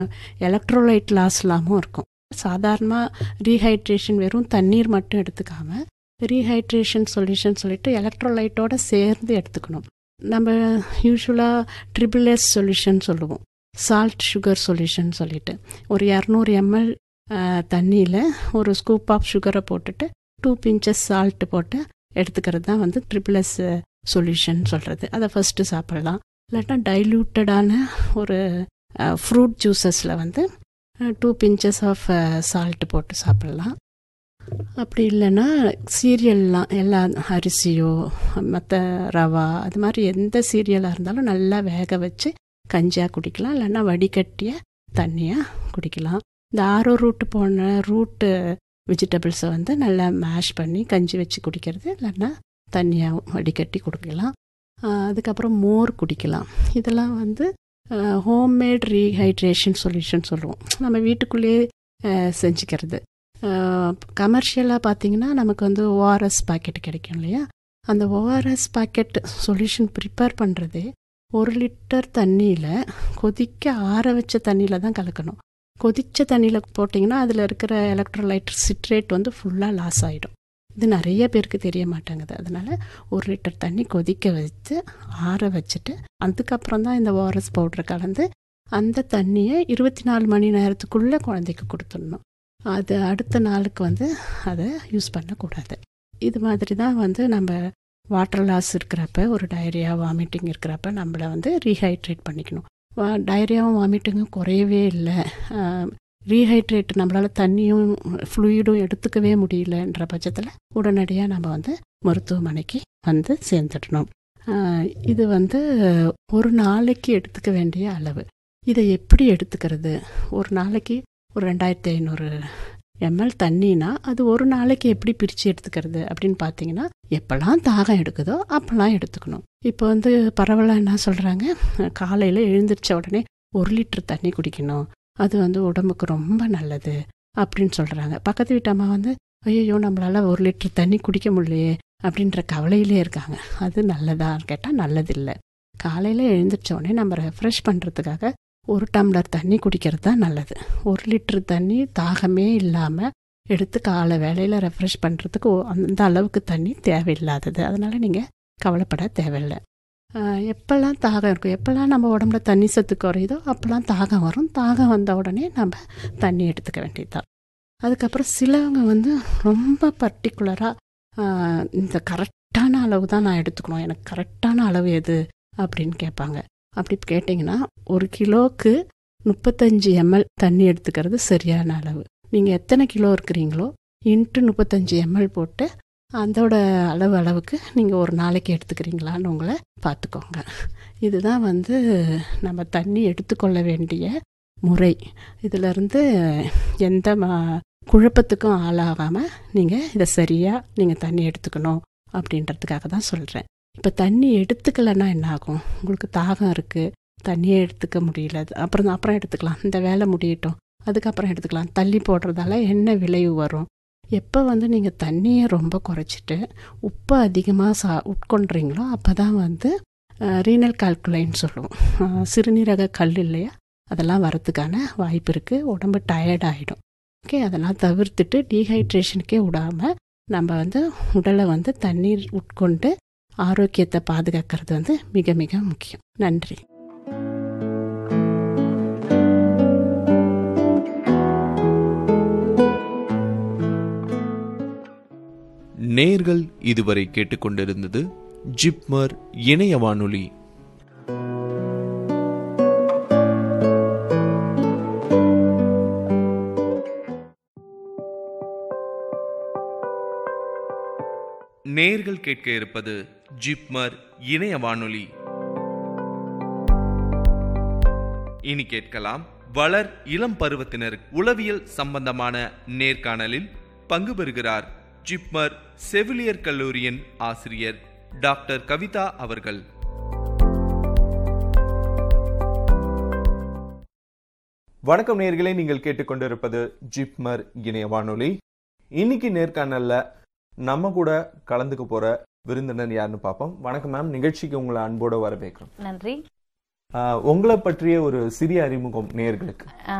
electrolyte loss இல்லாமல் இருக்கும் சாதாரணமாக ரீஹைட்ரேஷன் வெறும் தண்ணீர் மட்டும் எடுத்துக்காம ரீஹைட்ரேஷன் சொல்யூஷன் சொல்லிட்டு எலக்ட்ரோலைட்டோட சேர்ந்து எடுத்துக்கணும் நம்ம யூஸ்வலாக ட்ரிபிள் எஸ் சொல்யூஷன் சொல்லுவோம் சால்ட் சுகர் சொல்யூஷன் சொல்லிட்டு ஒரு இரநூறு எம்எல் தண்ணியில் ஒரு ஸ்கூப் ஆஃப் சுகரை போட்டுட்டு டூ பிஞ்சஸ் சால்ட்டு போட்டு எடுத்துக்கிறது தான் வந்து ட்ரிபிள் எஸ் சொல்யூஷன் சொல்கிறது அதை ஃபஸ்ட்டு சாப்பிட்லாம் இல்லாட்டா டைல்யூட்டடான ஒரு ஃப்ரூட் ஜூஸஸில் வந்து டூ பிஞ்சஸ் ஆஃப் சால்ட்டு போட்டு சாப்பிட்லாம் அப்படி இல்லைன்னா சீரியல்லாம் எல்லா அரிசியோ மற்ற ரவா அது மாதிரி எந்த சீரியலாக இருந்தாலும் நல்லா வேக வச்சு கஞ்சியாக குடிக்கலாம் இல்லைன்னா வடிகட்டிய தண்ணியாக குடிக்கலாம் இந்த ஆரோ ரூட்டு போன ரூட்டு வெஜிடபிள்ஸை வந்து நல்லா மேஷ் பண்ணி கஞ்சி வச்சு குடிக்கிறது இல்லைன்னா தண்ணியாக வடிகட்டி குடிக்கலாம் அதுக்கப்புறம் மோர் குடிக்கலாம் இதெல்லாம் வந்து ஹோம்மேட் ரீஹைட்ரேஷன் சொல்யூஷன் சொல்லுவோம் நம்ம வீட்டுக்குள்ளேயே செஞ்சுக்கிறது கமர்ஷியலாக பார்த்தீங்கன்னா நமக்கு வந்து ஓஆர்எஸ் பாக்கெட் கிடைக்கும் இல்லையா அந்த ஓஆர்எஸ் பாக்கெட் சொல்யூஷன் ப்ரிப்பேர் பண்ணுறதே ஒரு லிட்டர் தண்ணியில் கொதிக்க ஆற வச்ச தண்ணியில் தான் கலக்கணும் கொதித்த தண்ணியில் போட்டிங்கன்னா அதில் இருக்கிற எலக்ட்ரோலைட் சிட்ரேட் வந்து ஃபுல்லாக லாஸ் ஆகிடும் இது நிறைய பேருக்கு தெரிய மாட்டேங்குது அதனால் ஒரு லிட்டர் தண்ணி கொதிக்க வச்சு ஆற வச்சுட்டு அதுக்கப்புறம் தான் இந்த ஓஆர்எஸ் பவுடரை கலந்து அந்த தண்ணியை இருபத்தி நாலு மணி நேரத்துக்குள்ளே குழந்தைக்கு கொடுத்துடணும் அது அடுத்த நாளுக்கு வந்து அதை யூஸ் பண்ணக்கூடாது இது மாதிரி தான் வந்து நம்ம வாட்டர் லாஸ் இருக்கிறப்ப ஒரு டயரியா வாமிட்டிங் இருக்கிறப்ப நம்மளை வந்து ரீஹைட்ரேட் பண்ணிக்கணும் டயரியாவும் வாமிட்டிங்கும் குறையவே இல்லை ரீஹைட்ரேட் நம்மளால் தண்ணியும் ஃப்ளூயிடும் எடுத்துக்கவே முடியலன்ற பட்சத்தில் உடனடியாக நம்ம வந்து மருத்துவமனைக்கு வந்து சேர்ந்துடணும் இது வந்து ஒரு நாளைக்கு எடுத்துக்க வேண்டிய அளவு இதை எப்படி எடுத்துக்கிறது ஒரு நாளைக்கு ஒரு ரெண்டாயிரத்தி ஐநூறு எம்எல் தண்ணினா அது ஒரு நாளைக்கு எப்படி பிரித்து எடுத்துக்கிறது அப்படின்னு பார்த்தீங்கன்னா எப்போல்லாம் தாகம் எடுக்குதோ அப்போல்லாம் எடுத்துக்கணும் இப்போ வந்து பரவலாக என்ன சொல்கிறாங்க காலையில் எழுந்திரிச்ச உடனே ஒரு லிட்டர் தண்ணி குடிக்கணும் அது வந்து உடம்புக்கு ரொம்ப நல்லது அப்படின்னு சொல்கிறாங்க பக்கத்து வீட்டு அம்மா வந்து ஐயோ நம்மளால ஒரு லிட்டர் தண்ணி குடிக்க முடியலையே அப்படின்ற கவலையிலே இருக்காங்க அது நல்லதான்னு கேட்டால் நல்லதில்லை காலையில் எழுந்திரிச்ச உடனே நம்ம ரெஃப்ரெஷ் பண்ணுறதுக்காக ஒரு டம்ளர் தண்ணி குடிக்கிறது தான் நல்லது ஒரு லிட்டர் தண்ணி தாகமே இல்லாமல் எடுத்து காலை வேலையில் ரெஃப்ரெஷ் பண்ணுறதுக்கு அந்த அளவுக்கு தண்ணி தேவையில்லாதது அதனால் நீங்கள் கவலைப்பட தேவையில்லை எப்போல்லாம் தாகம் இருக்கும் எப்போல்லாம் நம்ம உடம்புல தண்ணி சத்து குறையுதோ அப்போல்லாம் தாகம் வரும் தாகம் வந்த உடனே நம்ம தண்ணி எடுத்துக்க வேண்டியதுதான் அதுக்கப்புறம் சிலவங்க வந்து ரொம்ப பர்டிகுலராக இந்த கரெக்டான அளவு தான் நான் எடுத்துக்கணும் எனக்கு கரெக்டான அளவு எது அப்படின்னு கேட்பாங்க அப்படி கேட்டிங்கன்னா ஒரு கிலோவுக்கு முப்பத்தஞ்சு எம்எல் தண்ணி எடுத்துக்கிறது சரியான அளவு நீங்கள் எத்தனை கிலோ இருக்கிறீங்களோ இன்ட்டு முப்பத்தஞ்சு எம்எல் போட்டு அதோட அளவு அளவுக்கு நீங்கள் ஒரு நாளைக்கு எடுத்துக்கிறீங்களான்னு உங்களை பார்த்துக்கோங்க இதுதான் வந்து நம்ம தண்ணி எடுத்துக்கொள்ள வேண்டிய முறை இதிலிருந்து எந்த குழப்பத்துக்கும் ஆளாகாமல் நீங்கள் இதை சரியாக நீங்கள் தண்ணி எடுத்துக்கணும் அப்படின்றதுக்காக தான் சொல்கிறேன் இப்போ தண்ணி எடுத்துக்கலைன்னா என்ன ஆகும் உங்களுக்கு தாகம் இருக்குது தண்ணியே எடுத்துக்க முடியல அப்புறம் அப்புறம் எடுத்துக்கலாம் இந்த வேலை முடியட்டும் அதுக்கப்புறம் எடுத்துக்கலாம் தள்ளி போடுறதால என்ன விளைவு வரும் எப்போ வந்து நீங்கள் தண்ணியை ரொம்ப குறைச்சிட்டு உப்பு அதிகமாக சா உட்கொண்டுறீங்களோ அப்போ தான் வந்து ரீனல் கால்குலைன்னு சொல்லுவோம் சிறுநீரக கல் இல்லையா அதெல்லாம் வரத்துக்கான வாய்ப்பு இருக்குது உடம்பு டயர்ட் ஆகிடும் ஓகே அதெல்லாம் தவிர்த்துட்டு டீஹைட்ரேஷனுக்கே விடாமல் நம்ம வந்து உடலை வந்து தண்ணீர் உட்கொண்டு ஆரோக்கியத்தை பாதுகாக்கிறது வந்து மிக மிக முக்கியம் நன்றி நேர்கள் இதுவரை கேட்டுக்கொண்டிருந்தது ஜிப்மர் இணைய வானொலி நேர்கள் கேட்க இருப்பது ஜிப்மர் இணைய வானொலி இனி கேட்கலாம் வளர் இளம் பருவத்தினர் உளவியல் சம்பந்தமான நேர்காணலில் பங்கு பெறுகிறார் ஜிப்மர் செவிலியர் கல்லூரியின் ஆசிரியர் டாக்டர் கவிதா அவர்கள் வணக்கம் நேர்களை நீங்கள் கேட்டுக்கொண்டிருப்பது ஜிப்மர் இணைய வானொலி இன்னைக்கு நேர்காணல்ல நம்ம கூட கலந்துக்க போற விருந்தினர் யாருன்னு பார்ப்போம் வணக்கம் மேம் நிகழ்ச்சிக்கு உங்களை அன்போட வரவேற்கிறோம் நன்றி ஆஹ் உங்களை பற்றிய ஒரு சிறிய அறிமுகம் நேர்களுக்கு